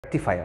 Rectifier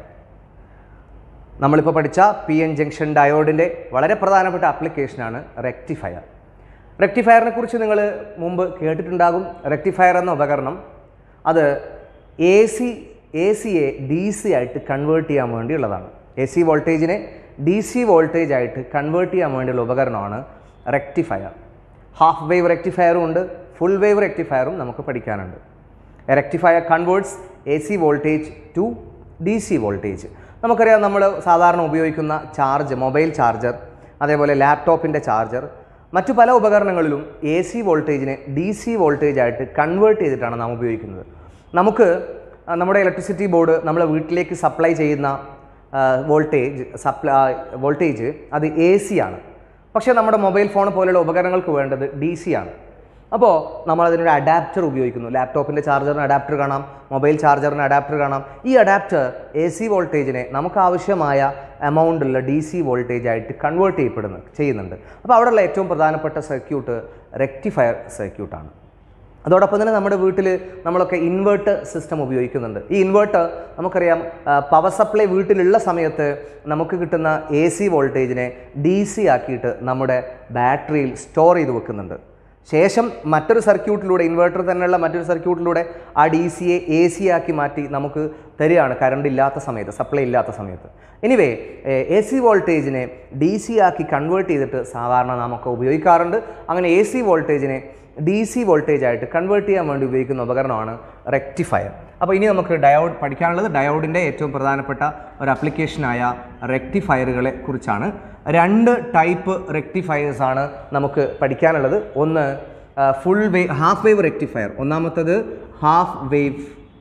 നമ്മളിപ്പോൾ പഠിച്ച P N junction ഡയോഡിൻ്റെ വളരെ പ്രധാനപ്പെട്ട ആപ്ലിക്കേഷനാണ് റെക്ടിഫയർ റെക്ടിഫയറിനെ കുറിച്ച് നിങ്ങൾ മുമ്പ് കേട്ടിട്ടുണ്ടാകും റെക്ടിഫയർ എന്ന ഉപകരണം അത് എ സി എ സിയെ ഡി സി ആയിട്ട് കൺവേർട്ട് ചെയ്യാൻ വേണ്ടിയുള്ളതാണ് എ സി വോൾട്ടേജിനെ ഡി സി വോൾട്ടേജ് ആയിട്ട് കൺവേർട്ട് ചെയ്യാൻ വേണ്ടിയുള്ള ഉപകരണമാണ് റെക്ടിഫയർ ഹാഫ് വേവ് റെക്ടിഫയറും ഉണ്ട് ഫുൾ വേവ് റെക്ടിഫയറും നമുക്ക് പഠിക്കാനുണ്ട് rectifier converts A C voltage to D C voltage നമുക്കറിയാം നമ്മൾ സാധാരണ ഉപയോഗിക്കുന്ന ചാർജ് മൊബൈൽ ചാർജർ അതേപോലെ ലാപ്ടോപ്പിൻ്റെ ചാർജർ മറ്റു പല ഉപകരണങ്ങളിലും എ സി വോൾട്ടേജിനെ ഡി സി വോൾട്ടേജ് ആയിട്ട് കൺവേർട്ട് ചെയ്തിട്ടാണ് നാം ഉപയോഗിക്കുന്നത് നമുക്ക് ആ, നമ്മുടെ ഇലക്ട്രിസിറ്റി ബോർഡ് നമ്മളെ വീട്ടിലേക്ക് സപ്ലൈ ചെയ്യുന്ന വോൾട്ടേജ് സപ്ലൈ വോൾട്ടേജ് അത് എ സി ആണ് പക്ഷേ നമ്മുടെ മൊബൈൽ ഫോൺ പോലെയുള്ള ഉപകരണങ്ങൾക്ക് വേണ്ടത് ഡി സി ആണ് അപ്പോൾ നമ്മൾ അതിനൊരു അഡാപ്റ്റർ ഉപയോഗിക്കുന്നു ലാപ്ടോപ്പിൻ്റെ ചാർജറിന് അഡാപ്റ്റർ കാണാം മൊബൈൽ ചാർജറിന് അഡാപ്റ്റർ കാണാം ഈ അഡാപ്റ്റർ എ സി വോൾട്ടേജിനെ നമുക്ക് ആവശ്യമായ എമൗണ്ടുള്ള ഡി സി വോൾട്ടേജ് ആയിട്ട് കൺവേർട്ട് ചെയ്യപ്പെടുന്നു ചെയ്യുന്നുണ്ട് അപ്പോൾ അവിടെയുള്ള ഏറ്റവും പ്രധാനപ്പെട്ട സർക്യൂട്ട് റെക്ടിഫയർ സർക്യൂട്ടാണ് അതോടൊപ്പം തന്നെ നമ്മുടെ വീട്ടിൽ നമ്മളൊക്കെ ഇൻവേർട്ടർ സിസ്റ്റം ഉപയോഗിക്കുന്നുണ്ട് ഈ ഇൻവേർട്ടർ നമുക്കറിയാം പവർ സപ്ലൈ വീട്ടിലുള്ള സമയത്ത് നമുക്ക് കിട്ടുന്ന എ സി വോൾട്ടേജിനെ ഡി സി ആക്കിയിട്ട് നമ്മുടെ ബാറ്ററിയിൽ സ്റ്റോർ ചെയ്ത് വെക്കുന്നുണ്ട് ശേഷം മറ്റൊരു സർക്യൂട്ടിലൂടെ ഇൻവേർട്ടർ തന്നെയുള്ള മറ്റൊരു സർക്യൂട്ടിലൂടെ ആ ഡി സിയെ എ സി ആക്കി മാറ്റി നമുക്ക് തരികയാണ് കറണ്ട് ഇല്ലാത്ത സമയത്ത് സപ്ലൈ ഇല്ലാത്ത സമയത്ത് എനിവേ എ സി വോൾട്ടേജിനെ ഡി സി ആക്കി കൺവേർട്ട് ചെയ്തിട്ട് സാധാരണ നമുക്ക് ഉപയോഗിക്കാറുണ്ട് അങ്ങനെ എ സി വോൾട്ടേജിനെ ഡി സി വോൾട്ടേജ് ആയിട്ട് കൺവേർട്ട് ചെയ്യാൻ വേണ്ടി ഉപയോഗിക്കുന്ന ഉപകരണമാണ് റെക്ടിഫയർ അപ്പോൾ ഇനി നമുക്ക് ഡയോഡ് പഠിക്കാനുള്ളത് ഡയോഡിൻ്റെ ഏറ്റവും പ്രധാനപ്പെട്ട ഒരു ആപ്ലിക്കേഷനായ റെക്ടിഫയറുകളെ കുറിച്ചാണ് രണ്ട് ടൈപ്പ് റെക്ടിഫയേഴ്സ് ആണ് നമുക്ക് പഠിക്കാനുള്ളത് ഒന്ന് full wave half wave rectifier ഒന്നാമത്തത് ഹാഫ് വേവ്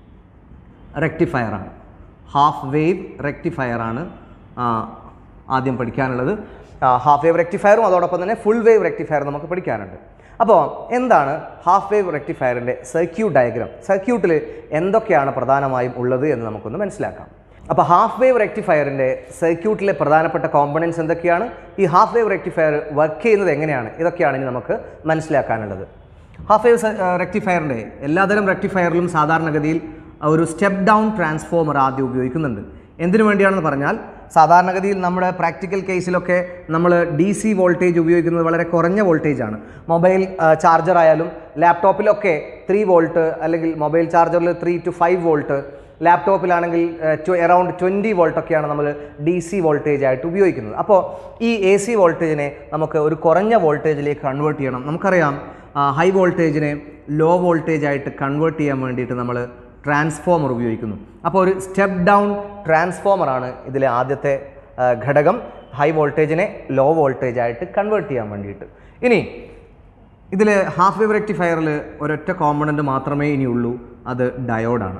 റെക്ടിഫയർ ആണ് ഹാഫ് വേവ് റെക്ടിഫയർ ആണ് ആ, ആദ്യം പഠിക്കാനുള്ളത് ഹാഫ് വേവ് റെക്ടിഫയറും അതോടൊപ്പം തന്നെ ഫുൾ വേവ് റെക്ടിഫയർ നമുക്ക് പഠിക്കാനുണ്ട് അപ്പോൾ എന്താണ് ഹാഫ് വേവ് റെക്ടിഫയറിൻ്റെ സർക്യൂട്ട് ഡയഗ്രാം സർക്യൂട്ടിൽ എന്തൊക്കെയാണ് പ്രധാനമായും ഉള്ളത് എന്ന് നമുക്കൊന്ന് മനസ്സിലാക്കാം അപ്പോൾ ഹാഫ് വേവ് റെക്ടിഫയറിൻ്റെ സർക്യൂട്ടിലെ പ്രധാനപ്പെട്ട കോമ്പണൻസ് എന്തൊക്കെയാണ് ഈ ഹാഫ് വേവ് റെക്ടിഫയർ വർക്ക് ചെയ്യുന്നത് എങ്ങനെയാണ് ഇതൊക്കെയാണ് ഇനി നമുക്ക് മനസ്സിലാക്കാനുള്ളത് ഹാഫ് വേവ് റെക്ടിഫയറിൻ്റെ എല്ലാതരം റെക്ടിഫയറിലും സാധാരണഗതിയിൽ ഒരു സ്റ്റെപ്പ് ഡൗൺ ട്രാൻസ്ഫോമർ ആദ്യം ഉപയോഗിക്കുന്നുണ്ട് എന്തിനു വേണ്ടിയാണെന്ന് പറഞ്ഞാൽ സാധാരണഗതിയിൽ നമ്മുടെ പ്രാക്ടിക്കൽ കേസിലൊക്കെ നമ്മൾ ഡി സി വോൾട്ടേജ് ഉപയോഗിക്കുന്നത് വളരെ കുറഞ്ഞ വോൾട്ടേജ് ആണ് മൊബൈൽ ചാർജർ ആയാലും ലാപ്ടോപ്പിലൊക്കെ ത്രീ വോൾട്ട് അല്ലെങ്കിൽ മൊബൈൽ ചാർജറിൽ ത്രീ ടു ഫൈവ് വോൾട്ട് ലാപ്ടോപ്പിലാണെങ്കിൽ എറൗണ്ട് ട്വൻറ്റി വോൾട്ടൊക്കെയാണ് നമ്മൾ ഡി സി വോൾട്ടേജ് ആയിട്ട് ഉപയോഗിക്കുന്നത് അപ്പോൾ ഈ എ സി വോൾട്ടേജിനെ നമുക്ക് ഒരു കുറഞ്ഞ വോൾട്ടേജിലേക്ക് കൺവേർട്ട് ചെയ്യണം നമുക്കറിയാം ഹൈ വോൾട്ടേജിനെ ലോ വോൾട്ടേജ് ആയിട്ട് കൺവേർട്ട് ചെയ്യാൻ വേണ്ടിയിട്ട് നമ്മൾ ട്രാൻസ്ഫോമർ ഉപയോഗിക്കുന്നു അപ്പോൾ ഒരു സ്റ്റെപ്പ് ഡൗൺ ട്രാൻസ്ഫോമറാണ് ഇതിലെ ആദ്യത്തെ ആ, ഘടകം ഹൈ വോൾട്ടേജിനെ ലോ വോൾട്ടേജ് ആയിട്ട് കൺവേർട്ട് ചെയ്യാൻ വേണ്ടിയിട്ട് ഇനി ഇതിൽ ഹാഫ് വേവ് റെക്ടിഫയറിൽ ഒരൊറ്റ കോമ്പണൻറ്റ് മാത്രമേ ഇനിയുള്ളൂ അത് ഡയോഡാണ്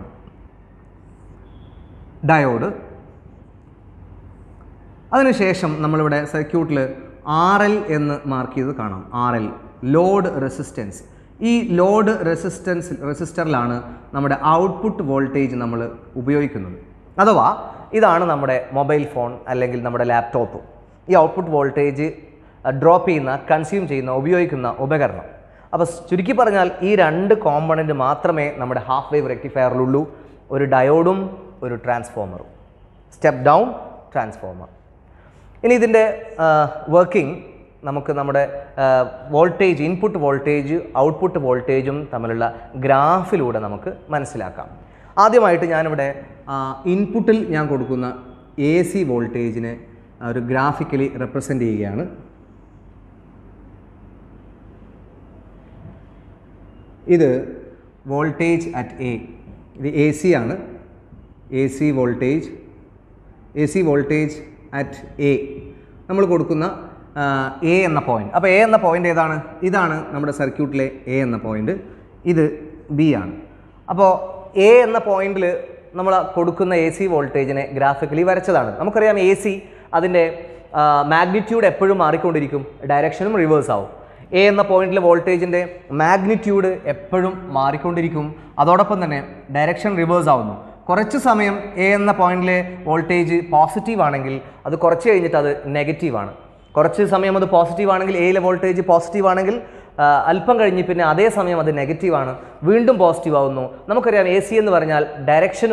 ഡയോഡ് അതിനുശേഷം നമ്മളിവിടെ സർക്യൂട്ടിൽ ആർ എൽ എന്ന് മാർക്ക് ചെയ്ത് കാണാം ആർ എൽ ലോഡ് റെസിസ്റ്റൻസ് ഈ ലോഡ് റെസിസ്റ്റൻസ് റെസിസ്റ്ററിലാണ് നമ്മുടെ ഔട്ട്പുട്ട് വോൾട്ടേജ് നമ്മൾ ഉപയോഗിക്കുന്നത് അഥവാ ഇതാണ് നമ്മുടെ മൊബൈൽ ഫോൺ അല്ലെങ്കിൽ നമ്മുടെ ലാപ്ടോപ്പ് ഈ ഔട്ട്പുട്ട് വോൾട്ടേജ് ഡ്രോപ്പ് ചെയ്യുന്ന കൺസ്യൂം ചെയ്യുന്ന ഉപയോഗിക്കുന്ന ഉപകരണം അപ്പോൾ ചുരുക്കി പറഞ്ഞാൽ ഈ രണ്ട് കോമ്പണൻറ്റ് മാത്രമേ നമ്മുടെ ഹാഫ് വേവ് റെക്ടിഫയറിലുള്ളൂ ഒരു ഡയോഡും ഒരു ട്രാൻസ്ഫോമറും സ്റ്റെപ്പ് ഡൗൺ ട്രാൻസ്ഫോമർ ഇനി ഇതിൻ്റെ വർക്കിംഗ് നമുക്ക് നമ്മുടെ വോൾട്ടേജ് ഇൻപുട്ട് വോൾട്ടേജ് ഔട്ട്പുട്ട് വോൾട്ടേജും തമ്മിലുള്ള ഗ്രാഫിലൂടെ നമുക്ക് മനസ്സിലാക്കാം ആദ്യമായിട്ട് ഞാനിവിടെ ഇൻപുട്ടിൽ ഞാൻ കൊടുക്കുന്ന എ സി വോൾട്ടേജിനെ ഒരു ഗ്രാഫിക്കലി റെപ്രസെൻ്റ് ചെയ്യുകയാണ് ഇത് വോൾട്ടേജ് അറ്റ് എ ഇത് എ സി ആണ് A C voltage A C voltage at A നമ്മൾ കൊടുക്കുന്ന എ എന്ന പോയിന്റ് അപ്പോൾ എ എന്ന പോയിന്റ് ഏതാണ് ഇതാണ് നമ്മുടെ സർക്യൂട്ടിലെ എ എന്ന പോയിന്റ് ഇത് ബി ആണ് അപ്പോൾ എ എന്ന പോയിന്റിൽ നമ്മൾ കൊടുക്കുന്ന എ സി വോൾട്ടേജിനെ ഗ്രാഫിക്കലി വരച്ചതാണ് നമുക്കറിയാം എ സി അതിൻ്റെ മാഗ്നിറ്റ്യൂഡ് എപ്പോഴും മാറിക്കൊണ്ടിരിക്കും ഡയറക്ഷനും റിവേഴ്സ് ആവും എ എന്ന പോയിന്റിലെ വോൾട്ടേജിൻ്റെ മാഗ്നിറ്റ്യൂഡ് എപ്പോഴും മാറിക്കൊണ്ടിരിക്കും അതോടൊപ്പം തന്നെ ഡയറക്ഷൻ റിവേഴ്സ് ആവുന്നു കുറച്ച് സമയം എ എന്ന പോയിന്റിലെ വോൾട്ടേജ് പോസിറ്റീവ് ആണെങ്കിൽ അത് കുറച്ച് കഴിഞ്ഞിട്ട് അത് നെഗറ്റീവ് ആണ് കുറച്ച് സമയം അത് പോസിറ്റീവ് ആണെങ്കിൽ എയിലെ വോൾട്ടേജ് പോസിറ്റീവ് ആണെങ്കിൽ ആ, അല്പം കഴിഞ്ഞ് പിന്നെ അതേ സമയം അത് നെഗറ്റീവ് ആണ് വീണ്ടും പോസിറ്റീവ് ആവുന്നു നമുക്കറിയാം എ സി എന്ന് പറഞ്ഞാൽ ഡയറക്ഷനും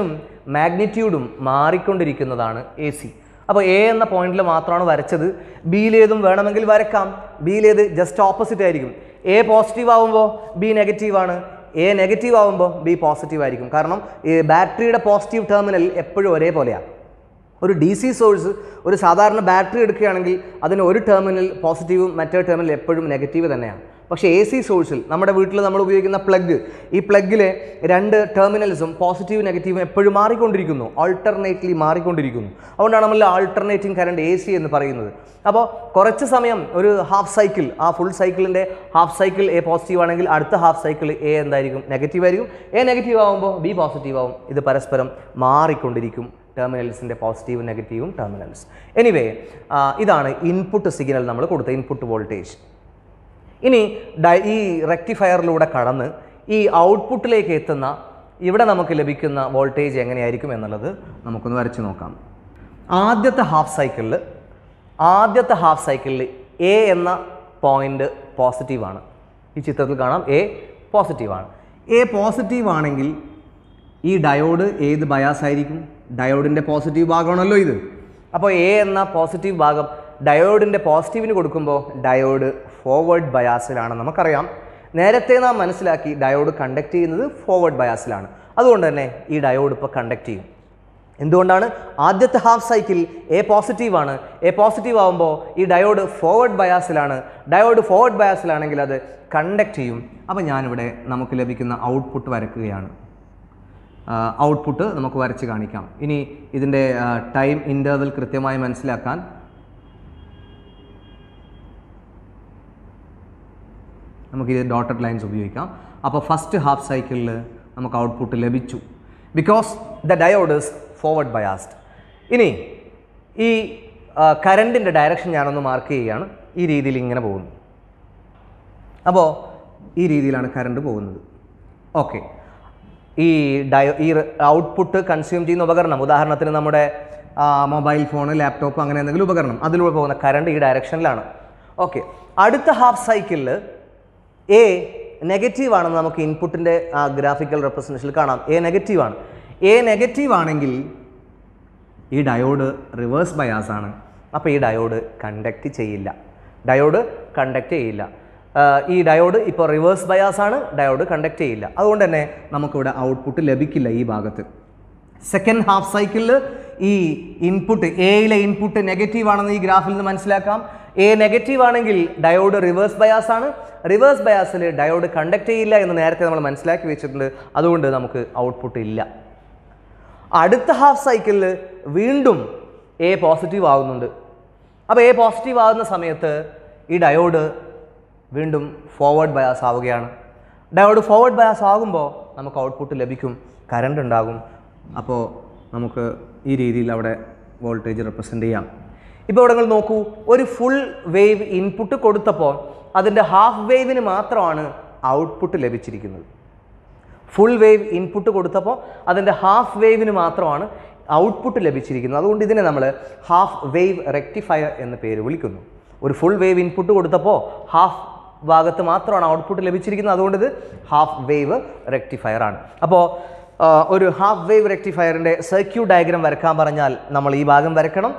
മാഗ്നിറ്റ്യൂഡും മാറിക്കൊണ്ടിരിക്കുന്നതാണ് എ സി അപ്പോൾ എ എന്ന പോയിന്റിൽ മാത്രമാണ് വരച്ചത് ബിയിലേതും വേണമെങ്കിൽ വരക്കാം ബിയിലേത് ജസ്റ്റ് ഓപ്പോസിറ്റ് ആയിരിക്കും എ പോസിറ്റീവ് ആവുമ്പോൾ ബി നെഗറ്റീവ് ആണ് എ നെഗറ്റീവ് ആവുമ്പോൾ ബി പോസിറ്റീവ് ആയിരിക്കും കാരണം ഈ ബാറ്ററിയുടെ പോസിറ്റീവ് ടെർമിനൽ എപ്പോഴും ഒരേപോലെയാണ് ഒരു ഡി സി സോഴ്സ് ഒരു സാധാരണ ബാറ്ററി എടുക്കുകയാണെങ്കിൽ അതിന് ഒരു ടെർമിനൽ പോസിറ്റീവും മറ്റേ ടെർമിനൽ എപ്പോഴും നെഗറ്റീവ് തന്നെയാണ് പക്ഷേ എ സി സോഴ്സിൽ നമ്മുടെ വീട്ടിൽ നമ്മൾ ഉപയോഗിക്കുന്ന പ്ലഗ് ഈ പ്ലഗിലെ രണ്ട് ടെർമിനൽസും പോസിറ്റീവ് നെഗറ്റീവും എപ്പോഴും മാറിക്കൊണ്ടിരിക്കുന്നു ആൾട്ടർനേറ്റ്ലി മാറിക്കൊണ്ടിരിക്കുന്നു അതുകൊണ്ടാണ് നമ്മൾ ആൾട്ടർനേറ്റിംഗ് കറണ്ട് എ സി എന്ന് പറയുന്നത് അപ്പോൾ കുറച്ച് സമയം ഒരു ഹാഫ് സൈക്കിൾ ആ ഫുൾ സൈക്കിളിൻ്റെ ഹാഫ് സൈക്കിൾ എ പോസിറ്റീവ് ആണെങ്കിൽ അടുത്ത ഹാഫ് സൈക്കിൾ എ എന്തായിരിക്കും നെഗറ്റീവ് ആയിരിക്കും എ നെഗറ്റീവ് ആകുമ്പോൾ ബി പോസിറ്റീവ് ആവും ഇത് പരസ്പരം മാറിക്കൊണ്ടിരിക്കും ടെർമിനൽസിൻ്റെ പോസിറ്റീവ് നെഗറ്റീവും ടെർമിനൽസ് എനിവേ ഇതാണ് ഇൻപുട്ട് സിഗ്നൽ നമ്മൾ കൊടുത്ത ഇൻപുട്ട് വോൾട്ടേജ് ഇനി ഡൈ ഈ റെക്ടിഫയറിലൂടെ കടന്ന് ഈ ഔട്ട്പുട്ടിലേക്ക് എത്തുന്ന ഇവിടെ നമുക്ക് ലഭിക്കുന്ന വോൾട്ടേജ് എങ്ങനെയായിരിക്കും എന്നുള്ളത് നമുക്കൊന്ന് വരച്ച് നോക്കാം ആദ്യത്തെ ഹാഫ് സൈക്കിളിൽ ആദ്യത്തെ ഹാഫ് സൈക്കിളിൽ എ എന്ന പോയിൻ്റ് പോസിറ്റീവാണ് ഈ ചിത്രത്തിൽ കാണാം എ പോസിറ്റീവാണ് എ പോസിറ്റീവ് ആണെങ്കിൽ ഈ ഡയോഡ് ഏത് ബയാസ് ആയിരിക്കും ഡയോഡിൻ്റെ പോസിറ്റീവ് ഭാഗമാണല്ലോ ഇത് അപ്പോൾ എ എന്ന പോസിറ്റീവ് ഭാഗം ഡയോഡിൻ്റെ പോസിറ്റീവിന് കൊടുക്കുമ്പോൾ ഡയോഡ് ഫോർവേഡ് ബയാസിലാണ് നമുക്കറിയാം നേരത്തെ നാം മനസ്സിലാക്കി ഡയോഡ് കണ്ടക്ട് ചെയ്യുന്നത് ഫോർവേഡ് ബയാസിലാണ് അതുകൊണ്ട് തന്നെ ഈ ഡയോഡ് ഇപ്പോൾ കണ്ടക്ട് ചെയ്യും എന്തുകൊണ്ടാണ് ആദ്യത്തെ ഹാഫ് സൈക്കിൾ എ പോസിറ്റീവ് ആണ് എ പോസിറ്റീവ് ആകുമ്പോൾ ഈ ഡയോഡ് ഫോർവേഡ് ബയാസിലാണ് ഡയോഡ് ഫോർവേഡ് ബയാസിലാണെങ്കിൽ അത് കണ്ടക്ട് ചെയ്യും അപ്പോൾ ഞാനിവിടെ നമുക്ക് ലഭിക്കുന്ന ഔട്ട്പുട്ട് വരക്കുകയാണ് ഔട്ട്പുട്ട് നമുക്ക് വരച്ച് കാണിക്കാം ഇനി ഇതിൻ്റെ ടൈം ഇൻ്റർവൽ കൃത്യമായി മനസ്സിലാക്കാൻ നമുക്ക് ഇത് ഡോട്ടഡ് ലൈൻസ് ഉപയോഗിക്കാം അപ്പോൾ ഫസ്റ്റ് ഹാഫ് സൈക്കിളിൽ നമുക്ക് ഔട്ട്പുട്ട് ലഭിച്ചു because the diode is forward biased ഇനി ഈ കറണ്ടിൻ്റെ ഡയറക്ഷൻ ഞാനൊന്ന് മാർക്ക് ചെയ്യുകയാണ് ഈ രീതിയിൽ ഇങ്ങനെ പോകുന്നു അപ്പോൾ ഈ രീതിയിലാണ് കറണ്ട് പോകുന്നത് ഓക്കെ ഈ ഡയോ ഈ ഔട്ട്പുട്ട് കൺസ്യൂം ചെയ്യുന്ന ഉപകരണം ഉദാഹരണത്തിന് നമ്മുടെ മൊബൈൽ ഫോൺ ലാപ്ടോപ്പ് അങ്ങനെ എന്തെങ്കിലും ഉപകരണം അതിലൂടെ പോകുന്ന കറണ്ട് ഈ ഡയറക്ഷനിലാണ് ഓക്കെ അടുത്ത ഹാഫ് സൈക്കിളിൽ എ നെഗറ്റീവ് ആണെന്ന് നമുക്ക് ഇൻപുട്ടിൻ്റെ ആ ഗ്രാഫിക്കൽ റെപ്രസെൻറ്റേഷനിൽ കാണാം എ നെഗറ്റീവ് ആണ് എ നെഗറ്റീവ് ആണെങ്കിൽ ഈ ഡയോഡ് റിവേഴ്സ് ബയാസ് ആണ് അപ്പോൾ ഈ ഡയോഡ് കണ്ടക്ട് ചെയ്യില്ല ഡയോഡ് കണ്ടക്ട് ചെയ്യില്ല ആ, ഈ ഡയോഡ് ഇപ്പോൾ റിവേഴ്സ് ബയാസ് ആണ് ഡയോഡ് കണ്ടക്ട് ചെയ്യില്ല അതുകൊണ്ട് തന്നെ നമുക്കിവിടെ ഔട്ട്പുട്ട് ലഭിക്കില്ല ഈ ഭാഗത്ത് സെക്കൻഡ് ഹാഫ് സൈക്കിളിൽ ഈ ഇൻപുട്ട് എയിലെ ഇൻപുട്ട് നെഗറ്റീവ് ആണെന്ന് ഈ ഗ്രാഫിൽ നിന്ന് മനസ്സിലാക്കാം എ നെഗറ്റീവ് ആണെങ്കിൽ ഡയോഡ് റിവേഴ്സ് ബയാസ് ആണ് റിവേഴ്സ് ബയാസിൽ ഡയോഡ് കണ്ടക്ട് ചെയ്യില്ല എന്ന് നേരത്തെ നമ്മൾ മനസ്സിലാക്കി വെച്ചിട്ടുണ്ട് അതുകൊണ്ട് നമുക്ക് ഔട്ട്പുട്ട് ഇല്ല അടുത്ത ഹാഫ് സൈക്കിളിൽ വീണ്ടും എ പോസിറ്റീവ് ആകുന്നുണ്ട് അപ്പോൾ എ പോസിറ്റീവ് ആകുന്ന സമയത്ത് ഈ ഡയോഡ് വീണ്ടും ഫോർവേഡ് ബയാസ് ആവുകയാണ് ഡയോഡ് ഫോർവേഡ് ബയാസ് ആകുമ്പോൾ നമുക്ക് ഔട്ട്പുട്ട് ലഭിക്കും കറണ്ട് ഉണ്ടാകും അപ്പോൾ നമുക്ക് ഈ രീതിയിൽ അവിടെ വോൾട്ടേജ് റെപ്രസെൻ്റ് ചെയ്യാം ഇപ്പോൾ ഇവിടെ നിങ്ങൾ നോക്കൂ ഒരു ഫുൾ വേവ് ഇൻപുട്ട് കൊടുത്തപ്പോൾ അതിൻ്റെ ഹാഫ് വേവിന് മാത്രമാണ് ഔട്ട്പുട്ട് ലഭിച്ചിരിക്കുന്നത് ഫുൾ വേവ് ഇൻപുട്ട് കൊടുത്തപ്പോൾ അതിൻ്റെ ഹാഫ് വേവിന് മാത്രമാണ് ഔട്ട്പുട്ട് ലഭിച്ചിരിക്കുന്നത് അതുകൊണ്ട് ഇതിനെ നമ്മൾ ഹാഫ് വേവ് റെക്ടിഫയർ എന്ന പേര് വിളിക്കുന്നു ഒരു ഫുൾ വേവ് ഇൻപുട്ട് കൊടുത്തപ്പോൾ ഹാഫ് ഭാഗത്ത് മാത്രമാണ് ഔട്ട്പുട്ട് ലഭിച്ചിരിക്കുന്നത് അതുകൊണ്ട് ഇത് ഹാഫ് വേവ് റെക്ടിഫയർ ആണ് അപ്പോൾ ആ, ഒരു ഹാഫ് വേവ് റെക്ടിഫയറിൻ്റെ സർക്യൂട്ട് ഡയഗ്രാം വരക്കാൻ പറഞ്ഞാൽ നമ്മൾ ഈ ഭാഗം വരക്കണം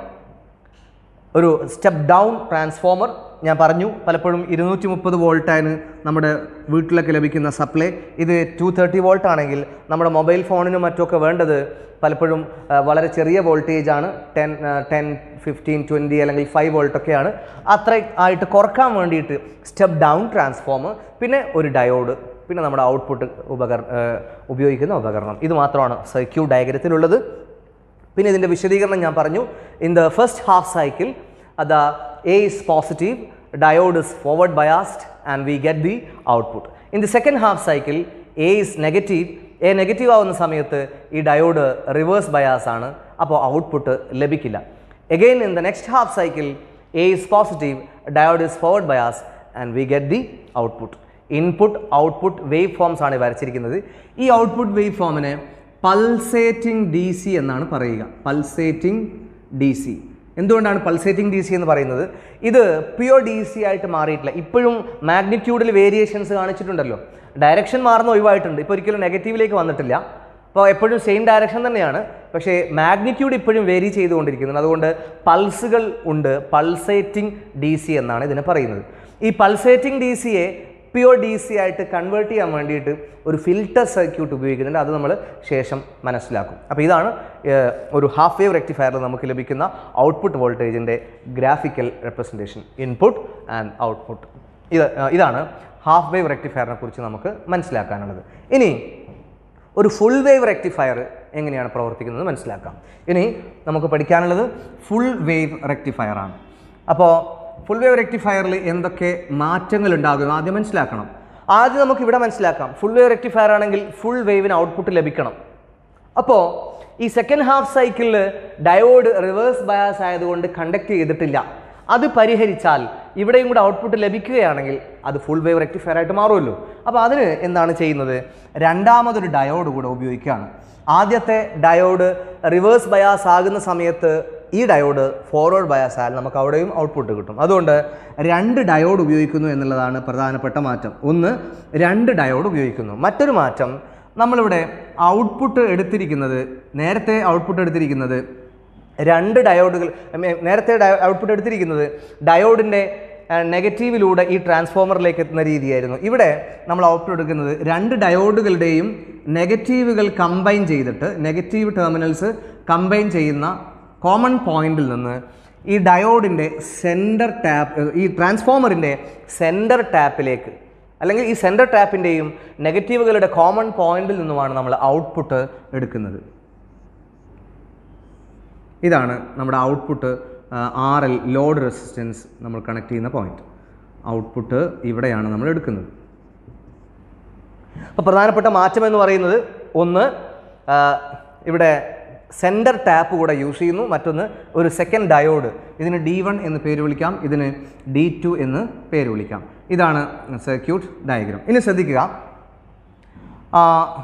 ഒരു സ്റ്റെപ്പ് ഡൗൺ ട്രാൻസ്ഫോമർ ഞാൻ പറഞ്ഞു പലപ്പോഴും ഇരുന്നൂറ്റി മുപ്പത് വോൾട്ടാണ് നമ്മുടെ വീട്ടിലൊക്കെ ലഭിക്കുന്ന സപ്ലൈ ഇത് ടു തേർട്ടി വോൾട്ട് ആണെങ്കിൽ നമ്മുടെ മൊബൈൽ ഫോണിനും മറ്റുമൊക്കെ വേണ്ടത് പലപ്പോഴും ആ, വളരെ ചെറിയ വോൾട്ടേജ് ആണ് ടെൻ ടെൻ ഫിഫ്റ്റീൻ ട്വൻറ്റി അല്ലെങ്കിൽ ഫൈവ് വോൾട്ടൊക്കെയാണ് അത്ര ആയിട്ട് കുറക്കാൻ വേണ്ടിയിട്ട് സ്റ്റെപ്പ് ഡൗൺ ട്രാൻസ്ഫോമർ പിന്നെ ഒരു ഡയോഡ് പിന്നെ നമ്മുടെ ഔട്ട്പുട്ട് ഉപകര ആ, ഉപയോഗിക്കുന്ന ഉപകരണം ഇത് മാത്രമാണ് സർക്യൂട്ട് ഡയഗ്രത്തിലുള്ളത് പിന്നെ ഇതിൻ്റെ വിശദീകരണം ഞാൻ പറഞ്ഞു in the first half cycle the A is positive diode is forward biased and we get the output in the second half cycle A is negative A negative ആവുന്ന സമയത്ത് ഈ ഡയോഡ് റിവേഴ്സ് ബയാസ് ആണ് അപ്പോൾ output ലഭിക്കില്ല again in the next half cycle A is positive diode is forward bias and we get the output input output wave forms ആണ് വരച്ചിരിക്കുന്നത് ഈ output wave ഫോമിനെ പൾസേറ്റിംഗ് ഡി സി എന്നാണ് പറയുക pulsating D C എന്തുകൊണ്ടാണ് pulsating D C എന്ന് പറയുന്നത് ഇത് പ്യുവർ ഡി സി ആയിട്ട് മാറിയിട്ടില്ല ഇപ്പോഴും മാഗ്നിറ്റ്യൂഡിൽ വേരിയേഷൻസ് കാണിച്ചിട്ടുണ്ടല്ലോ ഡയറക്ഷൻ മാറുന്ന ഒഴിവായിട്ടുണ്ട് ഇപ്പോൾ ഒരിക്കലും നെഗറ്റീവിലേക്ക് വന്നിട്ടില്ല അപ്പോൾ എപ്പോഴും സെയിം ഡയറക്ഷൻ തന്നെയാണ് പക്ഷേ മാഗ്നിറ്റ്യൂഡ് ഇപ്പോഴും വേരി ചെയ്തുകൊണ്ടിരിക്കുന്നുണ്ട് അതുകൊണ്ട് പൾസുകൾ ഉണ്ട് പൾസേറ്റിംഗ് ഡി സി എന്നാണ് ഇതിനെ പറയുന്നത് ഈ പൾസേറ്റിംഗ് ഡി സിയെ പ്യുവർ ഡി സി ആയിട്ട് കൺവേർട്ട് ചെയ്യാൻ വേണ്ടിയിട്ട് ഒരു ഫിൽട്ടർ സർക്യൂട്ട് ഉപയോഗിക്കുന്നുണ്ട് അത് നമ്മൾ ശേഷം മനസ്സിലാക്കും അപ്പോൾ ഇതാണ് ഏഹ്, ഒരു ഹാഫ് വേവ് റെക്ടിഫയറിൽ നമുക്ക് ലഭിക്കുന്ന ഔട്ട്പുട്ട് വോൾട്ടേജിൻ്റെ graphical representation input and output ഇത് ഏഹ്, ഇതാണ് ഹാഫ് വേവ് റെക്ടിഫയറിനെ കുറിച്ച് നമുക്ക് മനസ്സിലാക്കാനുള്ളത് ഇനി ഒരു ഫുൾ വേവ് റെക്ടിഫയർ എങ്ങനെയാണ് പ്രവർത്തിക്കുന്നത് മനസ്സിലാക്കാം ഇനി നമുക്ക് പഠിക്കാനുള്ളത് ഫുൾ വേവ് റെക്ടിഫയർ ആണ് അപ്പോൾ ഫുൾ വേവ് റെക്ടിഫയറിൽ എന്തൊക്കെ മാറ്റങ്ങൾ ഉണ്ടാകും ആദ്യം മനസ്സിലാക്കണം ആദ്യം നമുക്ക് ഇവിടെ മനസ്സിലാക്കാം ഫുൾ വേവ് റെക്ടിഫയർ ആണെങ്കിൽ ഫുൾ വേവിന് ഔട്ട്പുട്ട് ലഭിക്കണം അപ്പോൾ ഈ സെക്കൻഡ് ഹാഫ് സൈക്കിളിൽ ഡയോഡ് റിവേഴ്സ് ബയാസ് ആയതുകൊണ്ട് കണ്ടക്ട് ചെയ്തിട്ടില്ല അത് പരിഹരിച്ചാൽ ഇവിടെയും കൂടെ ഔട്ട്പുട്ട് ലഭിക്കുകയാണെങ്കിൽ അത് ഫുൾ വേവ് റെക്ടിഫയർ ആയിട്ട് മാറുമല്ലോ അപ്പോൾ അതിന് എന്താണ് ചെയ്യുന്നത് രണ്ടാമതൊരു ഡയോഡ് കൂടെ ഉപയോഗിക്കുകയാണ് ആദ്യത്തെ ഡയോഡ് റിവേഴ്സ് ബയാസ് ആകുന്ന സമയത്ത് ഈ ഡയോഡ് ഫോർവേഡ് ബയാസ് ആയാൽ നമുക്ക് അവിടെയും ഔട്ട്പുട്ട് കിട്ടും അതുകൊണ്ട് രണ്ട് ഡയോഡ് ഉപയോഗിക്കുന്നു എന്നുള്ളതാണ് പ്രധാനപ്പെട്ട മാറ്റം ഒന്ന് രണ്ട് ഡയോഡ് ഉപയോഗിക്കുന്നു മറ്റൊരു മാറ്റം നമ്മളിവിടെ ഔട്ട്പുട്ട് എടുത്തിരിക്കുന്നത് നേരത്തെ ഔട്ട്പുട്ട് എടുത്തിരിക്കുന്നത് രണ്ട് ഡയോഡുകൾ I mean, നേരത്തെ ഔട്ട്പുട്ട് എടുത്തിരിക്കുന്നത് ഡയോഡിൻ്റെ നെഗറ്റീവിലൂടെ ഈ ട്രാൻസ്ഫോമറിലേക്ക് എത്തുന്ന രീതിയായിരുന്നു ഇവിടെ നമ്മൾ ഔട്ട്പുട്ട് എടുക്കുന്നത് രണ്ട് ഡയോഡുകളുടെയും നെഗറ്റീവുകൾ കമ്പൈൻ ചെയ്തിട്ട് നെഗറ്റീവ് ടെർമിനൽസ് കമ്പൈൻ ചെയ്യുന്ന കോമൺ പോയിന്റിൽ നിന്ന് ഈ ഡയോഡിൻ്റെ സെൻറ്റർ ടാപ്പ് ഈ ട്രാൻസ്ഫോമറിൻ്റെ സെൻറ്റർ ടാപ്പിലേക്ക് അല്ലെങ്കിൽ ഈ സെൻറ്റർ ടാപ്പിൻ്റെയും നെഗറ്റീവുകളുടെ കോമൺ പോയിന്റിൽ നിന്നുമാണ് നമ്മൾ ഔട്ട്പുട്ട് എടുക്കുന്നത് ഇതാണ് നമ്മുടെ output R L load resistance നമ്മൾ കണക്ട് ചെയ്യുന്ന പോയിന്റ് ഔട്ട്പുട്ട് ഇവിടെയാണ് നമ്മൾ എടുക്കുന്നത് അപ്പോൾ പ്രധാനപ്പെട്ട മാറ്റം എന്ന് പറയുന്നത് ഒന്ന് ആ, ഇവിടെ സെൻറ്റർ ടാപ്പ് കൂടെ യൂസ് ചെയ്യുന്നു മറ്റൊന്ന് ഒരു സെക്കൻഡ് ഡയോഡ് ഇതിന് ഡി വൺ എന്ന് പേര് വിളിക്കാം ഇതിന് ഡി ടു എന്ന് പേര് വിളിക്കാം ഇതാണ് സർക്യൂട്ട് ഡയഗ്രാം ഇനി ശ്രദ്ധിക്കുക ആ,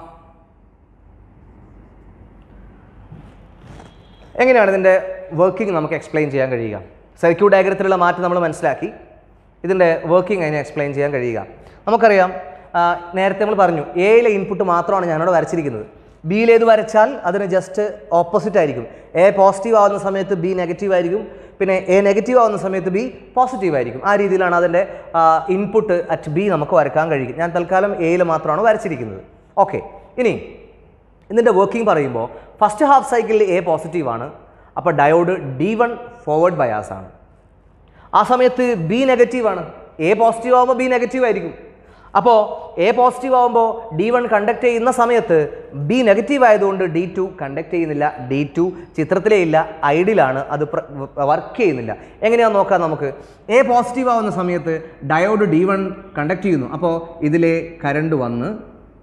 എങ്ങനെയാണ് ഇതിൻ്റെ വർക്കിംഗ് നമുക്ക് എക്സ്പ്ലെയിൻ ചെയ്യാൻ കഴിയുക സർക്യൂട്ട് ഡയഗ്രത്തിലുള്ള മാറ്റം നമ്മൾ മനസ്സിലാക്കി ഇതിൻ്റെ വർക്കിംഗ് അതിനെ എക്സ്പ്ലെയിൻ ചെയ്യാൻ കഴിയുക നമുക്കറിയാം ആ, നേരത്തെ നമ്മൾ പറഞ്ഞു എയിലെ ഇൻപുട്ട് മാത്രമാണ് ഞാനിവിടെ വരച്ചിരിക്കുന്നത് ബിയിലേത് വരച്ചാൽ അതിന് ജസ്റ്റ് ഓപ്പോസിറ്റ് ആയിരിക്കും എ പോസിറ്റീവ് ആവുന്ന സമയത്ത് ബി നെഗറ്റീവ് ആയിരിക്കും പിന്നെ എ നെഗറ്റീവ് ആവുന്ന സമയത്ത് ബി പോസിറ്റീവ് ആയിരിക്കും ആ രീതിയിലാണ് അതിൻ്റെ ഇൻപുട്ട് അറ്റ് ബി നമുക്ക് വരക്കാൻ കഴിയും ഞാൻ തൽക്കാലം എയിൽ മാത്രമാണ് വരച്ചിരിക്കുന്നത് ഓക്കെ ഇനി ഇതിൻ്റെ വർക്കിംഗ് പറയുമ്പോൾ ഫസ്റ്റ് ഹാഫ് സൈക്കിളിൽ എ പോസിറ്റീവ് ആണ് അപ്പോൾ diode D one forward bias ആണ് ആ സമയത്ത് ബി നെഗറ്റീവ് ആണ് എ പോസിറ്റീവ് ആകുമ്പോൾ ബി നെഗറ്റീവ് ആയിരിക്കും അപ്പോൾ എ പോസിറ്റീവ് ആകുമ്പോൾ ഡി വൺ കണ്ടക്ട് ചെയ്യുന്ന സമയത്ത് ബി നെഗറ്റീവ് ആയതുകൊണ്ട് ഡി ടു കണ്ടക്ട് ചെയ്യുന്നില്ല ഡി ടു ചിത്രത്തിലേ ഇല്ല ഐഡിയിലാണ് അത് വർക്ക് ചെയ്യുന്നില്ല എങ്ങനെയാണെന്ന് നോക്കാം നമുക്ക് എ പോസിറ്റീവ് ആവുന്ന സമയത്ത് ഡയോഡ് ഡി വൺ കണ്ടക്ട് ചെയ്യുന്നു അപ്പോൾ ഇതിലെ കരണ്ട് വന്ന്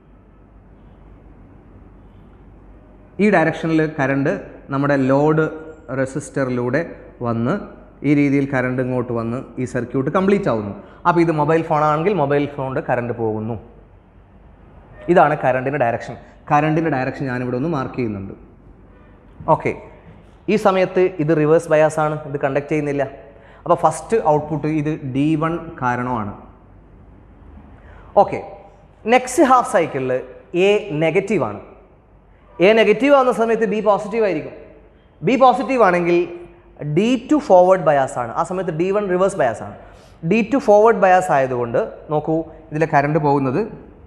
ഈ ഡയറക്ഷനിൽ കറണ്ട് നമ്മുടെ ലോഡ് റെസിസ്റ്ററിലൂടെ വന്ന് ഈ രീതിയിൽ കറണ്ട് ഇങ്ങോട്ട് വന്ന് ഈ സർക്യൂട്ട് കംപ്ലീറ്റ് ആവുന്നു അപ്പോൾ ഇത് മൊബൈൽ ഫോണാണെങ്കിൽ മൊബൈൽ ഫോണിൻ്റെ കറണ്ട് പോകുന്നു ഇതാണ് കറണ്ടിൻ്റെ ഡയറക്ഷൻ കറണ്ടിൻ്റെ ഡയറക്ഷൻ ഞാനിവിടെ ഒന്ന് മാർക്ക് ചെയ്യുന്നുണ്ട് ഓക്കെ ഈ സമയത്ത് ഇത് റിവേഴ്സ് ബയാസ് ആണ് ഇത് കണ്ടക്ട് ചെയ്യുന്നില്ല അപ്പോൾ ഫസ്റ്റ് ഔട്ട്പുട്ട് ഇത് ഡി വൺ കാരണമാണ് ഓക്കെ നെക്സ്റ്റ് ഹാഫ് സൈക്കിളിൽ എ നെഗറ്റീവ് ആണ് എ നെഗറ്റീവ് ആവുന്ന സമയത്ത് ബി പോസിറ്റീവ് ആയിരിക്കും ബി പോസിറ്റീവ് ആണെങ്കിൽ ഡി ടു ഫോർവേഡ് ബയാസ് ആണ് ആ സമയത്ത് ഡി വൺ റിവേഴ്സ് ബയാസ് ആണ് ഡി ടു ഫോർവേഡ് ബയാസ് ആയതുകൊണ്ട് നോക്കൂ ഇതിലെ കറണ്ട് പോകുന്നത്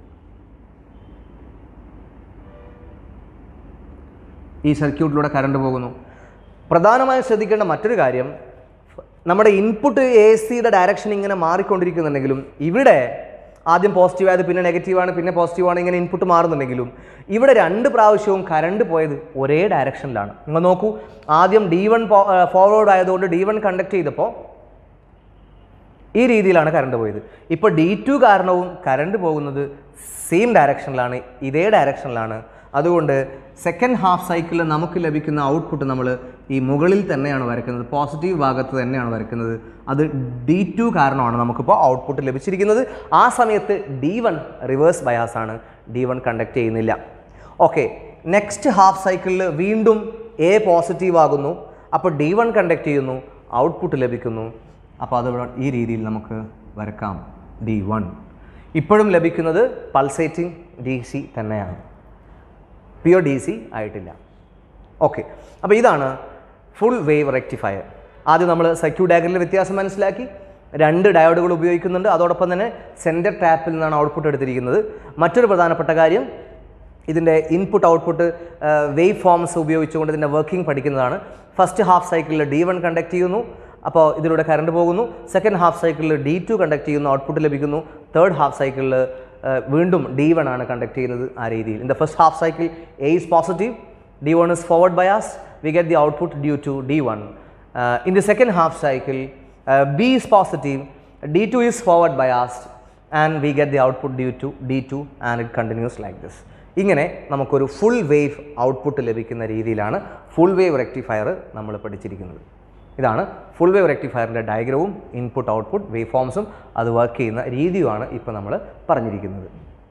ഈ സർക്യൂട്ടിലൂടെ കറണ്ട് പോകുന്നു പ്രധാനമായും ശ്രദ്ധിക്കേണ്ട മറ്റൊരു കാര്യം നമ്മുടെ ഇൻപുട്ട് എ സിയുടെ ഡയറക്ഷൻ ഇങ്ങനെ മാറിക്കൊണ്ടിരിക്കുന്നുണ്ടെങ്കിലും ഇവിടെ ആദ്യം പോസിറ്റീവ് ആയത് പിന്നെ നെഗറ്റീവാണ് പിന്നെ പോസിറ്റീവ് ആണ് ഇങ്ങനെ ഇൻപുട്ട് മാറുന്നുണ്ടെങ്കിലും ഇവിടെ രണ്ട് പ്രാവശ്യവും കറണ്ട് പോയത് ഒരേ ഡയറക്ഷനിലാണ് നിങ്ങൾ നോക്കൂ ആദ്യം ഡി വൺ ഫോർവേഡ് ആയതുകൊണ്ട് ഡി വൺ കണ്ടക്ട് ചെയ്തപ്പോൾ ഈ രീതിയിലാണ് കറണ്ട് പോയത് ഇപ്പോൾ ഡി ടു കാരണവും കറണ്ട് പോകുന്നത് സെയിം ഡയറക്ഷനിലാണ് ഇതേ ഡയറക്ഷനിലാണ് അതുകൊണ്ട് സെക്കൻഡ് ഹാഫ് സൈക്കിളിൽ നമുക്ക് ലഭിക്കുന്ന ഔട്ട്പുട്ട് നമ്മൾ ഈ മുകളിൽ തന്നെയാണ് വരയ്ക്കുന്നത് പോസിറ്റീവ് ഭാഗത്ത് തന്നെയാണ് വരയ്ക്കുന്നത് അത് ഡി ടു കാരണമാണ് നമുക്കിപ്പോൾ ഔട്ട്പുട്ട് ലഭിച്ചിരിക്കുന്നത് ആ സമയത്ത് ഡി വൺ റിവേഴ്സ് ബയാസ് ആണ് ഡി വൺ കണ്ടക്ട് ചെയ്യുന്നില്ല ഓക്കെ നെക്സ്റ്റ് ഹാഫ് സൈക്കിളിൽ വീണ്ടും എ പോസിറ്റീവ് ആകുന്നു അപ്പോൾ ഡി വൺ കണ്ടക്ട് ചെയ്യുന്നു ഔട്ട്പുട്ട് ലഭിക്കുന്നു അപ്പോൾ അത് ഇവിടെ ഈ രീതിയിൽ നമുക്ക് വരക്കാം ഡി വൺ ഇപ്പോഴും ലഭിക്കുന്നത് പൾസേറ്റിംഗ് ഡി സി തന്നെയാണ് പ്യുവർ ഡി സി ആയിട്ടില്ല ഓക്കെ അപ്പോൾ ഇതാണ് ഫുൾ വേവ് റെക്ടിഫയർ ആദ്യം നമ്മൾ സർക്യൂട്ട് ഡയഗ്രാമിലെ വ്യത്യാസം മനസ്സിലാക്കി രണ്ട് ഡയോഡുകൾ ഉപയോഗിക്കുന്നുണ്ട് അതോടൊപ്പം തന്നെ സെൻറ്റർ ടാപ്പിൽ നിന്നാണ് ഔട്ട്പുട്ട് എടുത്തിരിക്കുന്നത് മറ്റൊരു പ്രധാനപ്പെട്ട കാര്യം ഇതിൻ്റെ ഇൻപുട്ട് ഔട്ട്പുട്ട് വേവ് ഫോംസ് ഉപയോഗിച്ചുകൊണ്ട് ഇതിൻ്റെ വർക്കിംഗ് പഠിക്കുന്നതാണ് ഫസ്റ്റ് ഹാഫ് സൈക്കിളിൽ ഡി വൺ കണ്ടക്ട് ചെയ്യുന്നു അപ്പോൾ ഇതിലൂടെ കറണ്ട് പോകുന്നു സെക്കൻഡ് ഹാഫ് സൈക്കിളിൽ ഡി ടു കണ്ടക്ട് ചെയ്യുന്നു ഔട്ട്പുട്ട് ലഭിക്കുന്നു തേർഡ് ഹാഫ് സൈക്കിളിൽ വീണ്ടും ഡി വൺ ആണ് കണ്ടക്ട് ചെയ്യുന്നത് ആ രീതിയിൽ in the first half cycle A is positive D1 is forward biased, we get the output due to D1. Uh, in the second half cycle, uh, B is positive, D2 is forward biased, and we get the output due to D2 and it continues like this. ഇങ്ങനെ നമുക്കൊരു full wave output ലഭിക്കുന്ന രീതിയിലാണ് full wave rectifier നമ്മൾ പഠിച്ചിരിക്കുന്നത് ഇതാണ് full wave റെക്ടിഫയറിൻ്റെ ഡയഗ്രവും input output wave ഫോംസും അത് വർക്ക് ചെയ്യുന്ന രീതിയുമാണ് ഇപ്പോൾ നമ്മൾ പറഞ്ഞിരിക്കുന്നത്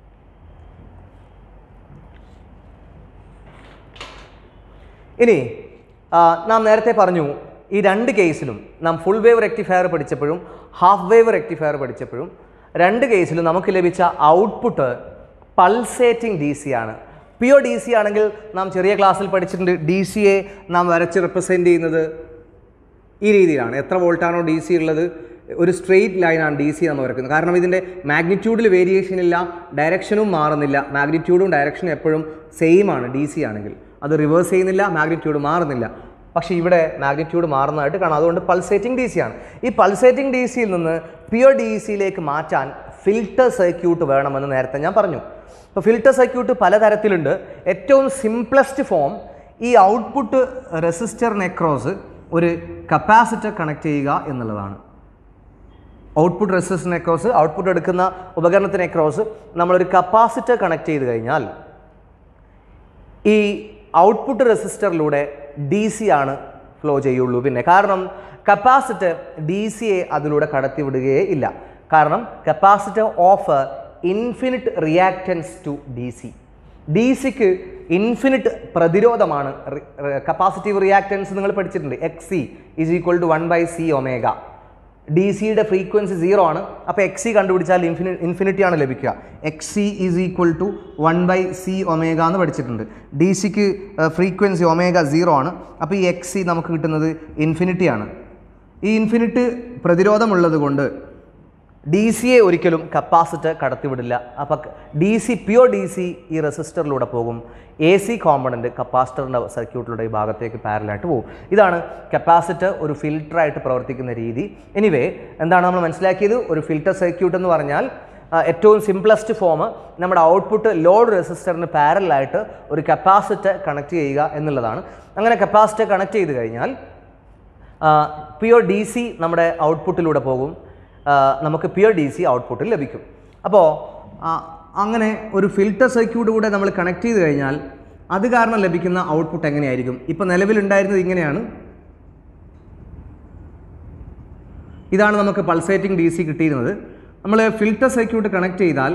ഇനി ആ, നാം നേരത്തെ പറഞ്ഞു ഈ രണ്ട് കേസിലും നാം ഫുൾ വേവ് റെക്ടിഫയർ പഠിച്ചപ്പോഴും ഹാഫ് വേവ് റെക്ടിഫയർ പഠിച്ചപ്പോഴും രണ്ട് കേസിലും നമുക്ക് ലഭിച്ച ഔട്ട്പുട്ട് പൾസേറ്റിംഗ് ഡി സി ആണ് പ്യുവർ ഡി സി ആണെങ്കിൽ നാം ചെറിയ ക്ലാസ്സിൽ പഠിച്ചിട്ടുണ്ട് ഡി സിയെ നാം വരച്ച് റെപ്രസെൻ്റ് ചെയ്യുന്നത് ഈ രീതിയിലാണ് എത്ര വോൾട്ടാണോ ഡി സി ഉള്ളത് ഒരു സ്ട്രെയിറ്റ് ലൈനാണ് ഡി സി നമ്മൾ വരയ്ക്കുന്നത് കാരണം ഇതിൻ്റെ മാഗ്നിറ്റ്യൂഡിൽ വേരിയേഷൻ ഇല്ല ഡയറക്ഷനും മാറുന്നില്ല മാഗ്നിറ്റ്യൂഡും ഡയറക്ഷനും എപ്പോഴും സെയിം ആണ് ഡി സി ആണെങ്കിൽ അത് റിവേഴ്സ് ചെയ്യുന്നില്ല മാഗ്നിറ്റ്യൂഡ് മാറുന്നില്ല പക്ഷേ ഇവിടെ മാഗ്നിറ്റ്യൂഡ് മാറുന്നതായിട്ട് കാണാം അതുകൊണ്ട് പൾസേറ്റിംഗ് ഡി സി ആണ് ഈ പൾസേറ്റിംഗ് ഡി സിയിൽ നിന്ന് പ്യുവർ ഡി സിയിലേക്ക് മാറ്റാൻ ഫിൽട്ടർ സർക്യൂട്ട് വേണമെന്ന് നേരത്തെ ഞാൻ പറഞ്ഞു അപ്പോൾ ഫിൽട്ടർ സർക്യൂട്ട് പലതരത്തിലുണ്ട് ഏറ്റവും സിംപ്ലസ്റ്റ് ഫോം ഈ ഔട്ട്പുട്ട് റെസിസ്റ്ററിന് അക്രോസ് ഒരു കപ്പാസിറ്റർ കണക്ട് ചെയ്യുക എന്നുള്ളതാണ് ഔട്ട്പുട്ട് റെസിസ്റ്ററിന് അക്രോസ് ഔട്ട്പുട്ട് എടുക്കുന്ന ഉപകരണത്തിന് അക്രോസ് നമ്മളൊരു കപ്പാസിറ്റർ കണക്ട് ചെയ്ത് കഴിഞ്ഞാൽ ഈ ഔട്ട്പുട്ട് റെസിസ്റ്ററിലൂടെ ഡി സി ആണ് ഫ്ലോ ചെയ്യുള്ളൂ പിന്നെ കാരണം കപ്പാസിറ്റർ ഡി സിയെ അതിലൂടെ കടത്തിവിടുകയേ ഇല്ല കാരണം capacitor of infinite reactance to D C D സിക്ക് ഇൻഫിനിറ്റ് പ്രതിരോധമാണ് കപ്പാസിറ്റീവ് റിയാക്റ്റൻസ് നിങ്ങൾ പഠിച്ചിട്ടുണ്ട് X C is equal to one by C omega D സിയുടെ ഫ്രീക്വൻസി സീറോ ആണ് അപ്പോൾ എക്സ് സി കണ്ടുപിടിച്ചാൽ ഇൻഫിനി ഇൻഫിനിറ്റി ആണ് ലഭിക്കുക X C is equal to one by C omega എന്ന് പഠിച്ചിട്ടുണ്ട് ഡി സിക്ക് ഫ്രീക്വൻസി ഒമേഗ സീറോ ആണ് അപ്പോൾ ഈ എക്സ് സി നമുക്ക് കിട്ടുന്നത് ഇൻഫിനിറ്റി ആണ് ഈ ഇൻഫിനിറ്റ് പ്രതിരോധമുള്ളത് കൊണ്ട് ഡി സിയെ ഒരിക്കലും കപ്പാസിറ്റർ കടത്തിവിടില്ല അപ്പോൾ D C pure D C ഈ റെസിസ്റ്ററിലൂടെ പോകും എ സി കോമ്പണൻറ്റ് കപ്പാസിറ്ററിൻ്റെ സർക്യൂട്ടിലൂടെ ഈ ഭാഗത്തേക്ക് പാരലായിട്ട് പോകും ഇതാണ് കപ്പാസിറ്റർ ഒരു ഫിൽറ്ററായിട്ട് പ്രവർത്തിക്കുന്ന രീതി എനിവേ എന്താണ് നമ്മൾ മനസ്സിലാക്കിയത് ഒരു ഫിൽറ്റർ സർക്യൂട്ട് എന്ന് പറഞ്ഞാൽ ആ, ഏറ്റവും സിംപ്ലസ്റ്റ് ഫോം നമ്മുടെ ഔട്ട്പുട്ട് ലോഡ് റെസിസ്റ്ററിന് പാരലായിട്ട് ഒരു കപ്പാസിറ്റർ കണക്ട് ചെയ്യുക എന്നുള്ളതാണ് അങ്ങനെ കപ്പാസിറ്റർ കണക്ട് ചെയ്ത് കഴിഞ്ഞാൽ പ്യുവർ ഡി സി നമ്മുടെ ഔട്ട്പുട്ടിലൂടെ പോകും ആ, നമുക്ക് പ്യുവർ ഡി സി ഔട്ട്പുട്ടിൽ ലഭിക്കും അപ്പോൾ അങ്ങനെ ഒരു ഫിൽട്ടർ സർക്യൂട്ട് കൂടെ നമ്മൾ കണക്ട് ചെയ്ത് കഴിഞ്ഞാൽ അത് കാരണം ലഭിക്കുന്ന ഔട്ട്പുട്ട് എങ്ങനെയായിരിക്കും ഇപ്പോൾ നിലവിലുണ്ടായിരുന്നത് ഇങ്ങനെയാണ് ഇതാണ് നമുക്ക് പൾസേറ്റിംഗ് ഡി സി കിട്ടിയിരുന്നത് നമ്മൾ ഫിൽട്ടർ സർക്യൂട്ട് കണക്ട് ചെയ്താൽ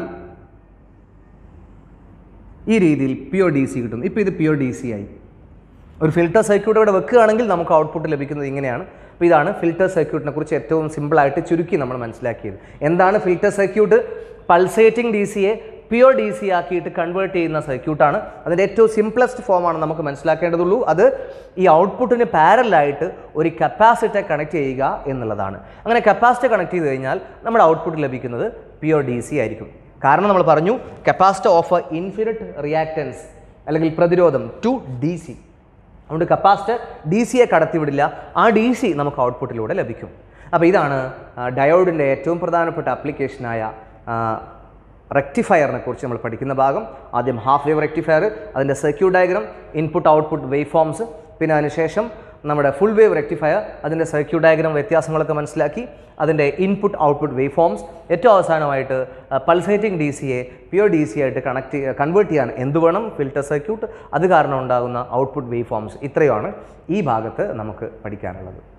ഈ രീതിയിൽ പ്യുവർ ഡി സി കിട്ടും ഇപ്പോൾ ഇത് പ്യുവർ ഡി സി ആയി ഒരു ഫിൽട്ടർ സർക്യൂട്ട് ഇവിടെ വെക്കുകയാണെങ്കിൽ നമുക്ക് ഔട്ട്പുട്ട് ലഭിക്കുന്നത് ഇങ്ങനെയാണ് അപ്പോൾ ഇതാണ് ഫിൽട്ടർ സർക്യൂട്ടിനെ കുറിച്ച് ഏറ്റവും സിമ്പിളായിട്ട് ചുരുക്കി നമ്മൾ മനസ്സിലാക്കിയത് എന്താണ് ഫിൽട്ടർ സർക്യൂട്ട് പൾസേറ്റിംഗ് ഡി സിയെ പ്യുവർ ഡി സി ആക്കിയിട്ട് കൺവേർട്ട് ചെയ്യുന്ന സർക്യൂട്ടാണ് അതിൻ്റെ ഏറ്റവും സിംപ്ലസ്റ്റ് ഫോമാണ് നമുക്ക് മനസ്സിലാക്കേണ്ടതുള്ളൂ അത് ഈ ഔട്ട്പുട്ടിന് പാരലായിട്ട് ഒരു കപ്പാസിറ്റർ കണക്ട് ചെയ്യുക എന്നുള്ളതാണ് അങ്ങനെ കപ്പാസിറ്റർ കണക്ട് ചെയ്ത് കഴിഞ്ഞാൽ നമ്മുടെ ഔട്ട്പുട്ട് ലഭിക്കുന്നത് പ്യുവർ ഡി സി ആയിരിക്കും കാരണം നമ്മൾ പറഞ്ഞു കപ്പാസിറ്റർ ഓഫ് ഇൻഫിനിറ്റ് റിയാക്റ്റൻസ് അല്ലെങ്കിൽ പ്രതിരോധം ടു ഡി സി അതുകൊണ്ട് കപ്പാസിറ്റർ ഡി സിയെ കടത്തിവിടില്ല ആ ഡി സി നമുക്ക് ഔട്ട്പുട്ടിലൂടെ ലഭിക്കും അപ്പോൾ ഇതാണ് ഡയോഡിൻ്റെ ഏറ്റവും പ്രധാനപ്പെട്ട ആപ്ലിക്കേഷനായ റെക്ടിഫയറിനെ കുറിച്ച് നമ്മൾ പഠിക്കുന്ന ഭാഗം ആദ്യം ഹാഫ് വേവ് റെക്ടിഫയർ അതിൻ്റെ circuit diagram input output wave forms പിന്നെ അതിനുശേഷം നമ്മുടെ ഫുൾ വേവ് റെക്ടിഫയർ അതിൻ്റെ സർക്യൂട്ട് ഡയഗ്രാം വ്യത്യാസങ്ങളൊക്കെ മനസ്സിലാക്കി അതിൻ്റെ ഇൻപുട്ട് ഔട്ട്പുട്ട് വേവ് ഫോംസ് ഏറ്റവും അവസാനമായിട്ട് പൾസേറ്റിംഗ് ഡി സിയെ പ്യുവർ ഡി സി ആയിട്ട് കണക്ട് കൺവേർട്ട് ചെയ്യാൻ എന്ത് വേണം ഫിൽട്ടർ സർക്യൂട്ട് അത് കാരണം ഉണ്ടാകുന്ന ഔട്ട്പുട്ട് വേവ് ഫോംസ് ഇത്രയുമാണ് ഈ ഭാഗത്ത് നമുക്ക് പഠിക്കാനുള്ളത്